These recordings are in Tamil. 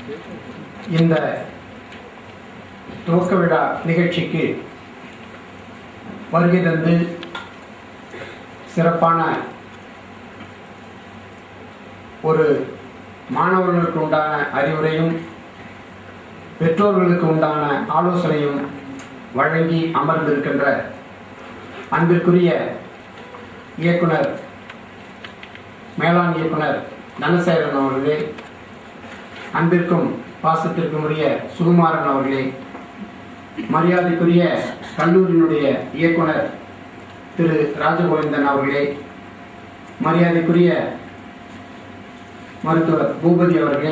இந்த துவக்க விழா நிகழ்ச்சிக்கு வருகை தந்து சிறப்பான ஒரு மாணவர்களுக்கு உண்டான அறிவுரையும் பெற்றோர்களுக்கு உண்டான ஆலோசனையும் வழங்கி அமர்ந்திருக்கின்ற அன்பிற்குரிய இயக்குனர் மேலாண் இயக்குனர் தனசேகரன் அவர்களே அன்பிற்கும் பாசத்திற்கும் உரிய சுகுமாரன் அவர்களே மரியாதைக்குரிய கல்லூரியினுடைய இயக்குனர் திரு ராஜகோவிந்தன் அவர்களே மரியாதைக்குரிய மருத்துவர் பூபதி அவர்களே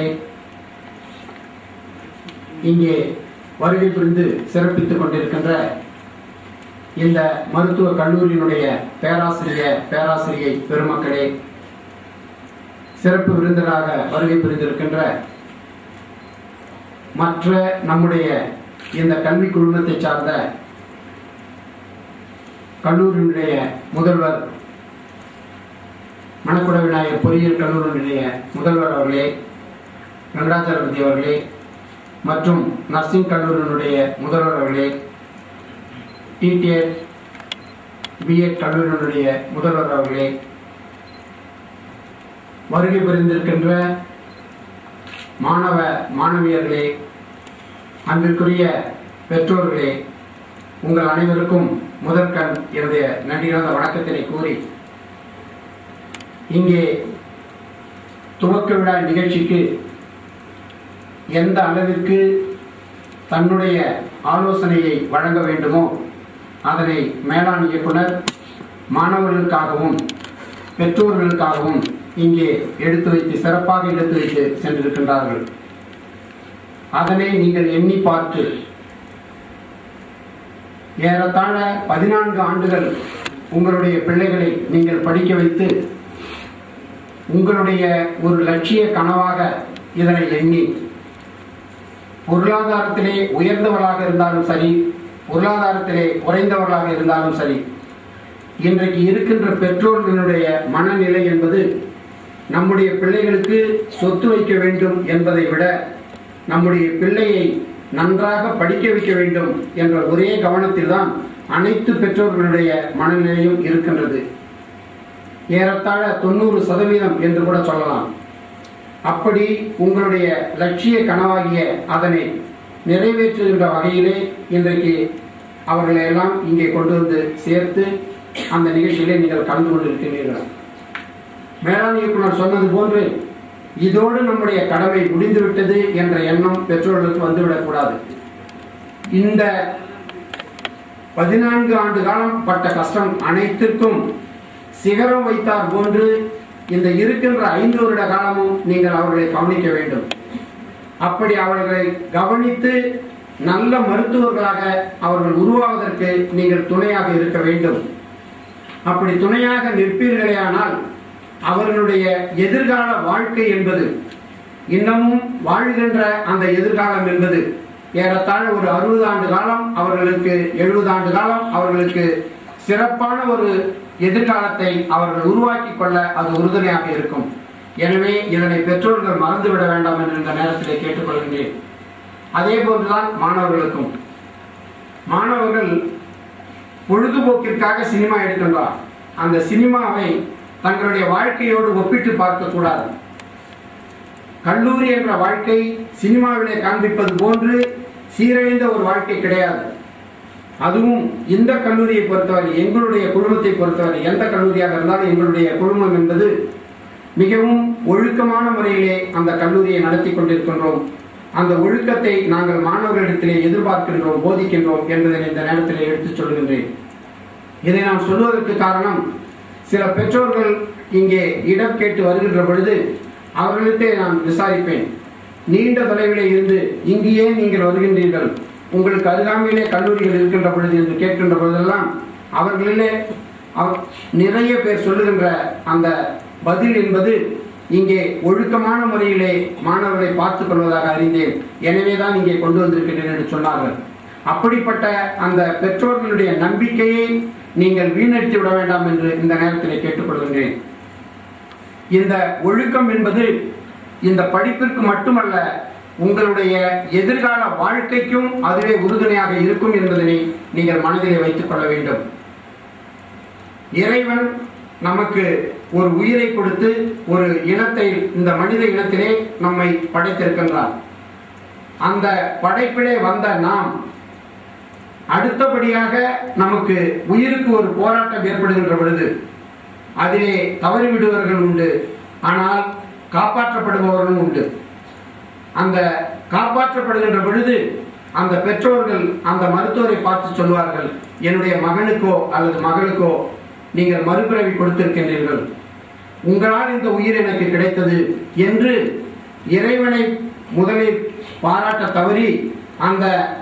இங்கே வருகை புரிந்து சிறப்பித்துக் கொண்டிருக்கின்ற இந்த மருத்துவ கல்லூரியினுடைய பேராசிரியர் பேராசிரியை பெருமக்களே சிறப்பு விருந்தினராக வருகை புரிந்திருக்கின்ற மற்ற நம்முடைய இந்த கல்வி குழுமத்தை சார்ந்த கல்லூரியினுடைய முதல்வர் மணக்குட விநாயகர் பொறியியல் கல்லூரியினுடைய முதல்வர் அவர்களே வெங்கடாச்சலபதி அவர்களே மற்றும் நர்சிங் கல்லூரியினுடைய முதல்வர் அவர்களே டிடிஎட் பிஎட் கல்லூரியினுடைய முதல்வர் அவர்களே வருகை புரிந்திருக்கின்ற மாணவ மாணவியர்களே அன்பிற்குரிய பெற்றோர்களே உங்கள் அனைவருக்கும் முதற்கண் என்னுடைய நன்றி கலந்த வணக்கத்தினை கூறி இங்கே துவக்க விழா நிகழ்ச்சிக்கு எந்த அளவிற்கு தன்னுடைய ஆலோசனையை வழங்க வேண்டுமோ அதனை மேலாண் இயக்குனர் மாணவர்களுக்காகவும் பெற்றோர்களுக்காகவும் இங்கே எடுத்து வைத்து சிறப்பாக எடுத்து வைத்து சென்றிருக்கின்றார்கள் அதனை நீங்கள் எண்ணி பார்த்து ஏறத்தாழ பதினான்கு ஆண்டுகள் உங்களுடைய பிள்ளைகளை நீங்கள் படிக்க வைத்து உங்களுடைய ஒரு லட்சிய கனவாக இதனை எண்ணி பொருளாதாரத்திலே உயர்ந்தவர்களாக இருந்தாலும் சரி பொருளாதாரத்திலே குறைந்தவர்களாக இருந்தாலும் சரி இன்றைக்கு இருக்கின்ற பெற்றோர்களுடைய மனநிலை என்பது நம்முடைய பிள்ளைகளுக்கு சொத்து வைக்க வேண்டும் என்பதை விட நம்முடைய பிள்ளையை நன்றாக படிக்க வைக்க வேண்டும் என்ற ஒரே கவனத்தில்தான் அனைத்து பெற்றோர்களுடைய மனநிலையும் இருக்கின்றது ஏறத்தாழ தொண்ணூறு சதவீதம் என்று கூட சொல்லலாம் அப்படி உங்களுடைய லட்சிய கனவாகிய அதனை நிறைவேற்றுகின்ற வகையிலே இன்றைக்கு அவர்களை எல்லாம் இங்கே கொண்டு வந்து சேர்த்து அந்த நிகழ்ச்சியிலே நீங்கள் கலந்து கொண்டிருக்கிறீர்கள் மேலாண் இயக்குனர் சொன்னது போன்று இதோடு நம்முடைய கடமை முடிந்துவிட்டது என்ற எண்ணம் பெற்றோர்களுக்கு வந்துவிடக்கூடாது இந்த பதினான்கு ஆண்டு காலம் பட்ட கஷ்டம் அனைத்திற்கும் சிகரம் வைத்தார் போன்று இந்த இருக்கின்ற ஐந்து வருட காலமும் நீங்கள் அவர்களை கவனிக்க வேண்டும் அப்படி அவர்களை கவனித்து நல்ல மருத்துவர்களாக அவர்கள் உருவாவதற்கு நீங்கள் துணையாக இருக்க வேண்டும் அப்படி துணையாக நிற்பீர்களேயானால் அவர்களுடைய எதிர்கால வாழ்க்கை என்பது இன்னமும் வாழ்கின்ற அந்த எதிர்காலம் என்பது ஏறத்தாழ ஒரு அறுபது ஆண்டு காலம் அவர்களுக்கு எழுபது ஆண்டு காலம் அவர்களுக்கு சிறப்பான ஒரு எதிர்காலத்தை அவர்கள் உருவாக்கி கொள்ள அது உறுதுணையாக இருக்கும் எனவே இதனை பெற்றோர்கள் மறந்துவிட வேண்டாம் என்று இந்த நேரத்திலே கேட்டுக்கொள்கின்றேன் அதே போன்றுதான் மாணவர்களுக்கும் மாணவர்கள் பொழுதுபோக்கிற்காக சினிமா எடுக்கின்றார் அந்த சினிமாவை தங்களுடைய வாழ்க்கையோடு ஒப்பிட்டு பார்க்கக்கூடாது கல்லூரி என்ற வாழ்க்கை சினிமாவிலே காண்பிப்பது போன்று சீரழிந்த ஒரு வாழ்க்கை கிடையாது அதுவும் இந்த கல்லூரியை பொறுத்தவரை எங்களுடைய குழுமத்தை பொறுத்தவரை எந்த கல்லூரியாக இருந்தாலும் எங்களுடைய குழுமம் என்பது மிகவும் ஒழுக்கமான முறையிலே அந்த கல்லூரியை நடத்தி கொண்டிருக்கின்றோம் அந்த ஒழுக்கத்தை நாங்கள் மாணவர்களிடத்திலே எதிர்பார்க்கின்றோம் போதிக்கின்றோம் என்பதை இந்த நேரத்திலே எடுத்துச் சொல்கின்றேன் இதை நான் சொல்வதற்கு காரணம் சில பெற்றோர்கள் இங்கே இடம் கேட்டு வருகின்ற பொழுது அவர்களிடத்தே நான் விசாரிப்பேன் நீண்ட தொலைவிலே இருந்து இங்கேயே நீங்கள் வருகின்றீர்கள் உங்களுக்கு அருகாமையிலே கல்லூரிகள் இருக்கின்ற பொழுது என்று கேட்கின்ற பொழுதெல்லாம் அவர்களிலே அவ- நிறைய பேர் சொல்லுகின்ற அந்த பதில் என்பது இங்கே ஒழுக்கமான முறையிலே மாணவர்களை பார்த்துக் கொள்வதாக அறிந்தேன் எனவேதான் இங்கே கொண்டு வந்திருக்கிறேன் என்று சொன்னார்கள் அப்படிப்பட்ட அந்த பெற்றோர்களுடைய நம்பிக்கையை நீங்கள் வீணடித்து விட வேண்டாம் என்று இந்த நேரத்திலே கேட்டுக்கொள்கின்றேன் இந்த ஒழுக்கம் என்பது இந்த படிப்பிற்கு மட்டுமல்ல உங்களுடைய எதிர்கால வாழ்க்கைக்கும் அதுவே உறுதுணையாக இருக்கும் என்பதனை நீங்கள் மனதிலே வைத்துக் கொள்ள வேண்டும் இறைவன் நமக்கு ஒரு உயிரை கொடுத்து ஒரு இனத்தை இந்த மனித இனத்திலே நம்மை படைத்திருக்கின்றார் அந்த படைப்பிலே வந்த நாம் அடுத்தபடியாக நமக்கு உயிருக்கு ஒரு போராட்டம் ஏற்படுகின்ற பொழுது அதிலே தவறிவிடுவர்கள் உண்டு ஆனால் காப்பாற்றப்படுபவர்களும் உண்டு அந்த காப்பாற்றப்படுகின்ற பொழுது அந்த பெற்றோர்கள் அந்த மருத்துவரை பார்த்து சொல்வார்கள் என்னுடைய மகனுக்கோ அல்லது மகளுக்கோ நீங்கள் மறுபிறவி கொடுத்திருக்கின்றீர்கள் உங்களால் இந்த உயிர் எனக்கு கிடைத்தது என்று இறைவனை முதலில் பாராட்ட தவறி அந்த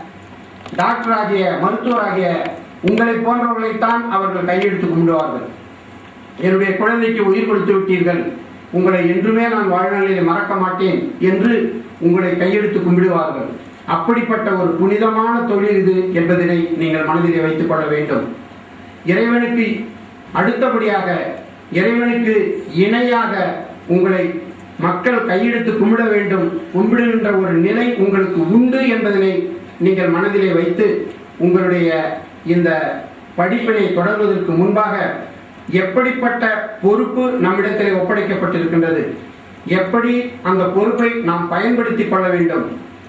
டாக்டராகிய மருத்துவராகிய உங்களை போன்றவர்களைத்தான் அவர்கள் கையெழுத்து கும்பிடுவார்கள் என்னுடைய குழந்தைக்கு உயிர் கொடுத்து விட்டீர்கள் உங்களை என்றுமே நான் வாழ்நாளிலே மறக்க மாட்டேன் என்று உங்களை கையெடுத்து கும்பிடுவார்கள் அப்படிப்பட்ட ஒரு புனிதமான தொழில் இது என்பதனை நீங்கள் மனதிலே வைத்துக் கொள்ள வேண்டும் இறைவனுக்கு அடுத்தபடியாக இறைவனுக்கு இணையாக உங்களை மக்கள் கையெடுத்து கும்பிட வேண்டும் கும்பிடுகின்ற ஒரு நிலை உங்களுக்கு உண்டு என்பதனை நீங்கள் மனதிலே வைத்து உங்களுடைய இந்த படிப்பினை தொடர்வதற்கு முன்பாக எப்படிப்பட்ட பொறுப்பு நம்மிடத்திலே ஒப்படைக்கப்பட்டிருக்கின்றது எப்படி அந்த பொறுப்பை நாம் பயன்படுத்திக் கொள்ள வேண்டும்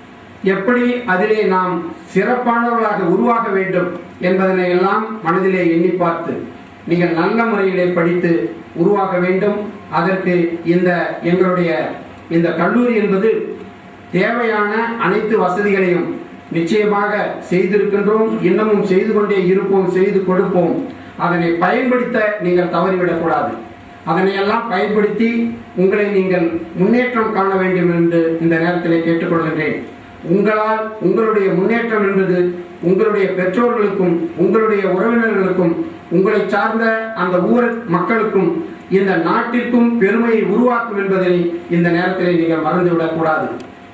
எப்படி அதிலே நாம் சிறப்பானவர்களாக உருவாக வேண்டும் என்பதனை எல்லாம் மனதிலே எண்ணி பார்த்து நீங்கள் நல்ல முறையிலே படித்து உருவாக வேண்டும் அதற்கு இந்த எங்களுடைய இந்த கல்லூரி என்பது தேவையான அனைத்து வசதிகளையும் நிச்சயமாக செய்திருக்கின்றோம் இன்னமும் செய்து கொண்டே இருப்போம் செய்து கொடுப்போம் அதனை பயன்படுத்த நீங்கள் தவறிவிடக்கூடாது அதனை எல்லாம் பயன்படுத்தி உங்களை நீங்கள் முன்னேற்றம் காண வேண்டும் என்று இந்த நேரத்திலே கேட்டுக்கொள்கின்றேன் உங்களால் உங்களுடைய முன்னேற்றம் என்பது உங்களுடைய பெற்றோர்களுக்கும் உங்களுடைய உறவினர்களுக்கும் உங்களை சார்ந்த அந்த ஊர் மக்களுக்கும் இந்த நாட்டிற்கும் பெருமையை உருவாக்கும் என்பதை இந்த நேரத்திலே நீங்கள் மறந்துவிடக் கூடாது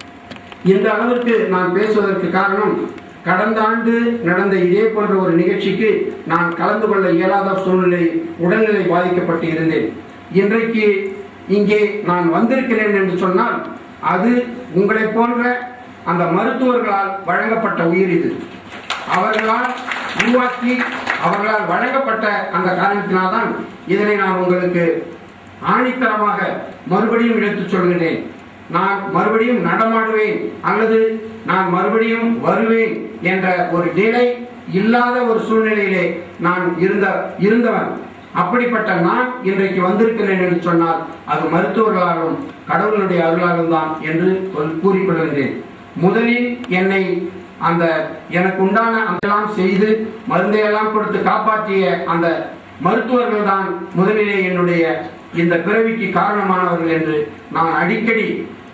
இந்த அளவிற்கு நான் பேசுவதற்கு காரணம் கடந்த ஆண்டு நடந்த இதே போன்ற ஒரு நிகழ்ச்சிக்கு நான் கலந்து கொள்ள இயலாத சூழ்நிலை உடல்நிலை பாதிக்கப்பட்டு இருந்தேன் இன்றைக்கு இங்கே நான் வந்திருக்கிறேன் என்று சொன்னால் அது உங்களை போன்ற அந்த மருத்துவர்களால் வழங்கப்பட்ட உயிர் இது அவர்களால் உருவாக்கி அவர்களால் வழங்கப்பட்ட அந்த காரணத்தினால்தான் இதனை நான் உங்களுக்கு ஆணித்தரமாக மறுபடியும் எடுத்துச் சொல்கிறேன் நான் மறுபடியும் நடமாடுவேன் அல்லது நான் மறுபடியும் வருவேன் என்ற ஒரு நிலை இல்லாத ஒரு சூழ்நிலையிலே நான் இருந்த இருந்தவன் அப்படிப்பட்ட நான் இன்றைக்கு வந்திருக்கிறேன் என்று சொன்னால் அது மருத்துவர்களாலும் கடவுளுடைய அருளாலும் தான் என்று சொல்- கூறிக்கொள்கின்றேன் முதலில் என்னை அந்த எனக்கு உண்டான அதெல்லாம் செய்து மருந்தையெல்லாம் கொடுத்து காப்பாற்றிய அந்த மருத்துவர்கள் தான் முதலிலே என்னுடைய இந்த பிறவிக்கு காரணமானவர்கள் என்று நான் அடிக்கடி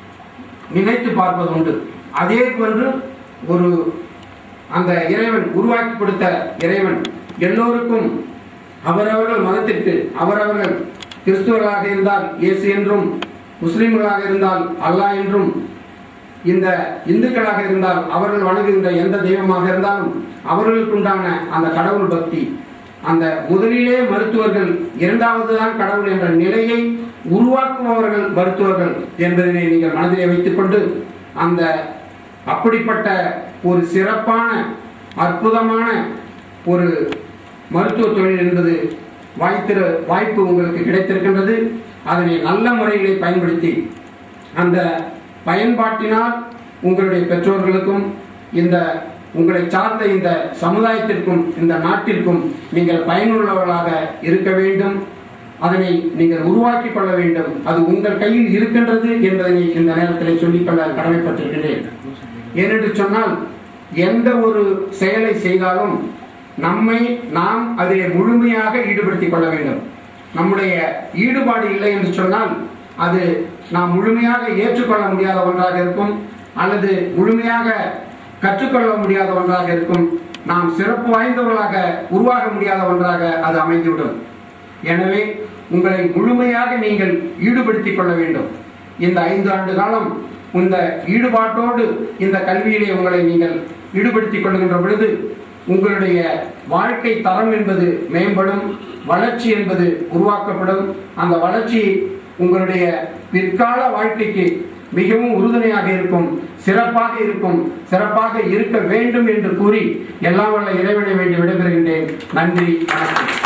நினைத்து பார்ப்பது உண்டு அதே போன்று ஒரு அந்த இறைவன் உருவாக்கி கொடுத்த இறைவன் எல்லோருக்கும் அவரவர்கள் மதத்திற்கு அவரவர்கள் கிறிஸ்துவர்களாக இருந்தால் இயேசு என்றும் முஸ்லிம்களாக இருந்தால் அல்லாஹ் என்றும் இந்த இந்துக்களாக இருந்தால் அவர்கள் வணங்குகின்ற எந்த தெய்வமாக இருந்தாலும் அவர்களுக்குண்டான அந்த கடவுள் பக்தி அந்த முதலிலே மருத்துவர்கள் இரண்டாவது தான் கடவுள் என்ற நிலையை உருவாக்குபவர்கள் மருத்துவர்கள் என்பதனை நீங்கள் மனதிலே வைத்துக் கொண்டு அந்த அப்படிப்பட்ட ஒரு சிறப்பான அற்புதமான ஒரு மருத்துவ தொழில் என்பது வாய்த்திரு வாய்ப்பு உங்களுக்கு கிடைத்திருக்கின்றது அதனை நல்ல முறையிலே பயன்படுத்தி அந்த பயன்பாட்டினால் உங்களுடைய பெற்றோர்களுக்கும் இந்த உங்களை சார்ந்த இந்த சமுதாயத்திற்கும் இந்த நாட்டிற்கும் நீங்கள் பயனுள்ளவர்களாக இருக்க வேண்டும் அதனை நீங்கள் உருவாக்கிக் கொள்ள வேண்டும் அது உங்கள் கையில் இருக்கின்றது என்பதனை இந்த நேரத்தில் சொல்லிக்கொள்ள கடமைப்பட்டிருக்கிறேன் ஏனென்று சொன்னால் எந்த ஒரு செயலை செய்தாலும் நம்மை நாம் அதிலே முழுமையாக ஈடுபடுத்திக் கொள்ள வேண்டும் நம்முடைய ஈடுபாடு இல்லை என்று சொன்னால் அது நாம் முழுமையாக ஏற்றுக்கொள்ள முடியாத ஒன்றாக இருக்கும் அல்லது முழுமையாக கற்றுக்கொள்ள முடியாத ஒன்றாக இருக்கும் நாம் சிறப்பு வாய்ந்தவர்களாக உருவாக முடியாத ஒன்றாக அது அமைந்துவிடும் எனவே உங்களை முழுமையாக நீங்கள் ஈடுபடுத்திக் கொள்ள வேண்டும் இந்த ஐந்து ஆண்டு காலம் இந்த ஈடுபாட்டோடு இந்த கல்வியிலே உங்களை நீங்கள் ஈடுபடுத்திக் கொள்கின்ற பொழுது உங்களுடைய வாழ்க்கை தரம் என்பது மேம்படும் வளர்ச்சி என்பது உருவாக்கப்படும் அந்த வளர்ச்சி உங்களுடைய பிற்கால வாழ்க்கைக்கு மிகவும் உறுதுணையாக இருக்கும் சிறப்பாக இருக்கும் சிறப்பாக இருக்க வேண்டும் என்று கூறி எல்லாம் வல்ல இறைவனை வேண்டி விடைபெறுகின்றேன் நன்றி வணக்கம்